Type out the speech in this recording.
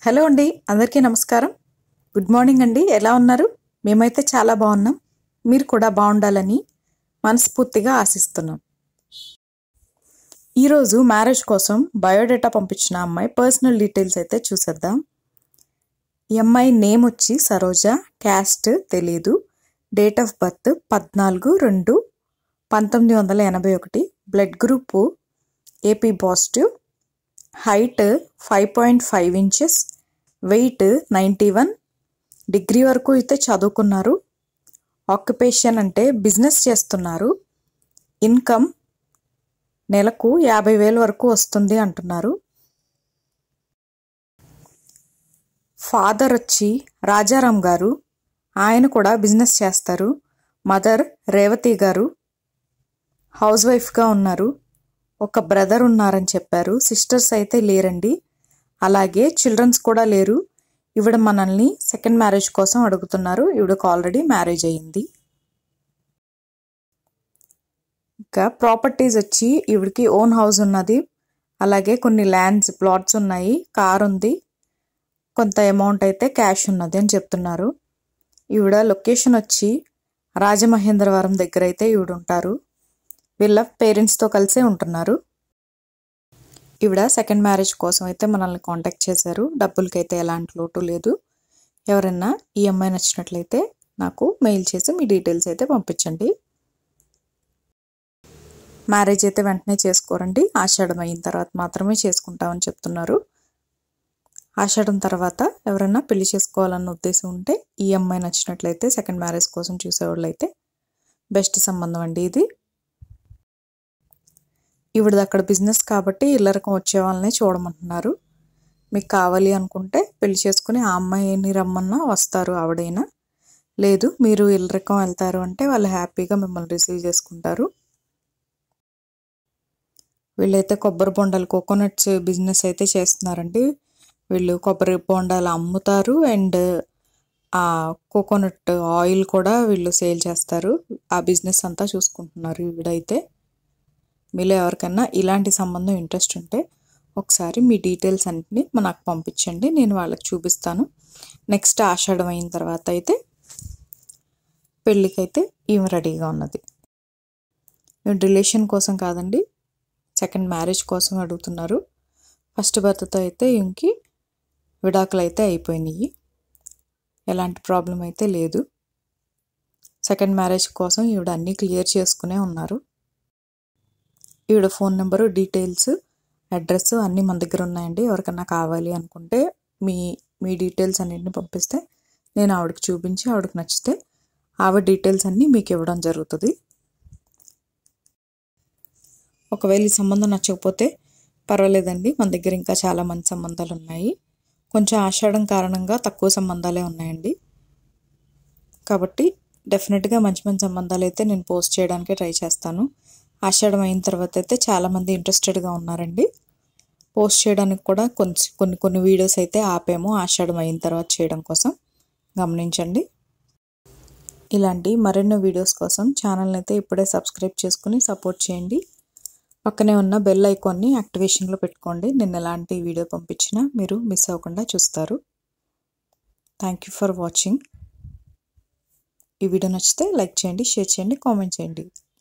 hello అండి అందరికీ నమస్కారం గుడ్ మార్నింగ్ అండి ఎలా ఉన్నారు మేమైతే చాలా బాగున్నాం మీరు కూడా బాగుండాలని మనస్ఫూర్తిగా ఆశిస్తున్నాం ఈరోజు మ్యారేజ్ కోసం బయోడేటా పంపించిన అమ్మాయి పర్సనల్ డీటెయిల్స్ అయితే చూసేద్దాం ఈ అమ్మాయి నేమ్ వచ్చి సరోజ క్యాస్ట్ తెలీదు డేట్ ఆఫ్ బర్త్ పద్నాలుగు రెండు పంతొమ్మిది వందల ఎనభై ఒకటి బ్లడ్ గ్రూపు ఏపీ positive height five point five inches weight ninety one degree వరకు అయితే చదువుకున్నారు ఆక్యుపేషన్ అంటే బిజినెస్ చేస్తున్నారు ఇన్కమ్ నెలకు యాభై వేల వరకు వస్తుంది అంటున్నారు ఫాదర్ వచ్చి రాజారాం గారు ఆయన కూడా బిజినెస్ చేస్తారు మదర్ రేవతి గారు హౌస్ వైఫ్గా ఉన్నారు ఒక బ్రదర్ ఉన్నారని చెప్పారు సిస్టర్స్ అయితే లేరండి అలాగే చిల్డ్రన్స్ కూడా లేరు ఈవిడ మనల్ని సెకండ్ మ్యారేజ్ కోసం అడుగుతున్నారు ఈవిడకు ఆల్రెడీ మ్యారేజ్ అయ్యింది ఇంకా ప్రాపర్టీస్ వచ్చి ఈవిడికి ఓన్ హౌస్ ఉన్నది అలాగే కొన్ని ల్యాండ్స్ ప్లాట్స్ ఉన్నాయి కార్ ఉంది కొంత అమౌంట్ అయితే క్యాష్ ఉన్నది అని చెప్తున్నారు ఈవిడ లొకేషన్ వచ్చి రాజమహేంద్రవరం దగ్గర అయితే ఈవిడ ఉంటారు వీళ్ళ పేరెంట్స్తో కలిసే ఉంటున్నారు ఈవిడ సెకండ్ మ్యారేజ్ కోసం అయితే మనల్ని కాంటాక్ట్ చేశారు డబ్బులకి అయితే ఎలాంటి లోటు లేదు ఎవరైనా ఈ అమ్మాయి నచ్చినట్లయితే నాకు మెయిల్ చేసి మీ డీటెయిల్స్ అయితే పంపించండి మ్యారేజ్ అయితే వెంటనే చేసుకోరండి ఆషాఢం అయిన తర్వాత మాత్రమే చేసుకుంటామని చెప్తున్నారు ఆషాఢం తర్వాత ఎవరైనా పెళ్లి చేసుకోవాలన్న ఉద్దేశం ఉంటే ఈ అమ్మాయి నచ్చినట్లయితే సెకండ్ మ్యారేజ్ కోసం చూసేవాళ్ళు అయితే బెస్ట్ సంబంధం అండి ఇది ఈవిడది అక్కడ బిజినెస్ కాబట్టి ఇల్లరకం వచ్చే వాళ్ళనే చూడమంటున్నారు మీకు కావాలి అనుకుంటే పెళ్లి చేసుకుని ఆ అమ్మాయిని రమ్మన్నా వస్తారు ఆవిడైనా లేదు మీరు ఇల్లరకం వెళ్తారు అంటే వాళ్ళు హ్యాపీగా మిమ్మల్ని రిసీవ్ చేసుకుంటారు వీళ్ళైతే కొబ్బరి బొండాలు కోకోనట్స్ బిజినెస్ అయితే చేస్తున్నారండి వీళ్ళు కొబ్బరి బొండాలు అమ్ముతారు అండ్ ఆ కోకోనట్ ఆయిల్ కూడా వీళ్ళు సేల్ చేస్తారు ఆ బిజినెస్ అంతా చూసుకుంటున్నారు ఈవిడైతే మీలో ఎవరికైనా ఇలాంటి సంబంధం ఇంట్రెస్ట్ ఉంటే ఒకసారి మీ డీటెయిల్స్ అన్నింటినీ నాకు పంపించండి నేను వాళ్ళకి చూపిస్తాను నెక్స్ట్ ఆషాఢం అయిన తర్వాత అయితే పెళ్ళికైతే ఈమె రెడీగా ఉన్నది రిలేషన్ కోసం కాదండి సెకండ్ మ్యారేజ్ కోసం అడుగుతున్నారు ఫస్ట్ భర్తతో అయితే ఇంకి విడాకులు అయితే అయిపోయినాయి ఎలాంటి ప్రాబ్లం అయితే లేదు సెకండ్ మ్యారేజ్ కోసం ఈవిడ అన్నీ క్లియర్ చేసుకునే ఉన్నారు ఈవిడ ఫోన్ నెంబరు డీటెయిల్స్ అడ్రస్ అన్నీ మన దగ్గర ఉన్నాయండి ఎవరికన్నా కావాలి అనుకుంటే మీ మీ డీటెయిల్స్ అన్నింటిని పంపిస్తే నేను ఆవిడకి చూపించి ఆవిడకి నచ్చితే ఆవిడ డీటెయిల్స్ అన్నీ మీకు ఇవ్వడం జరుగుతుంది ఒకవేళ ఈ సంబంధం నచ్చకపోతే పర్వాలేదండి మన దగ్గర ఇంకా చాలా మంచి సంబంధాలు ఉన్నాయి కొంచెం ఆషాఢం కారణంగా తక్కువ సంబంధాలే ఉన్నాయండి కాబట్టి డెఫినెట్గా మంచి మంచి సంబంధాలు అయితే నేను పోస్ట్ చేయడానికి ట్రై చేస్తాను ఆషాఢం అయిన తర్వాత అయితే చాలామంది ఇంట్రెస్టెడ్గా ఉన్నారండి పోస్ట్ చేయడానికి కూడా కొంచెం కొన్ని కొన్ని వీడియోస్ అయితే ఆపాము ఆషాఢం అయిన తర్వాత చేయడం కోసం గమనించండి ఇలాంటి మరెన్నో వీడియోస్ కోసం ఛానల్ని అయితే ఇప్పుడే సబ్స్క్రైబ్ చేసుకుని సపోర్ట్ చేయండి పక్కనే ఉన్న బెల్ ఐకాన్ని యాక్టివేషన్లో పెట్టుకోండి నేను ఎలాంటి వీడియో పంపించినా మీరు మిస్ అవ్వకుండా చూస్తారు థ్యాంక్ యూ ఫర్ వాచింగ్ ఈ వీడియో నచ్చితే లైక్ చేయండి షేర్ చేయండి కామెంట్ చేయండి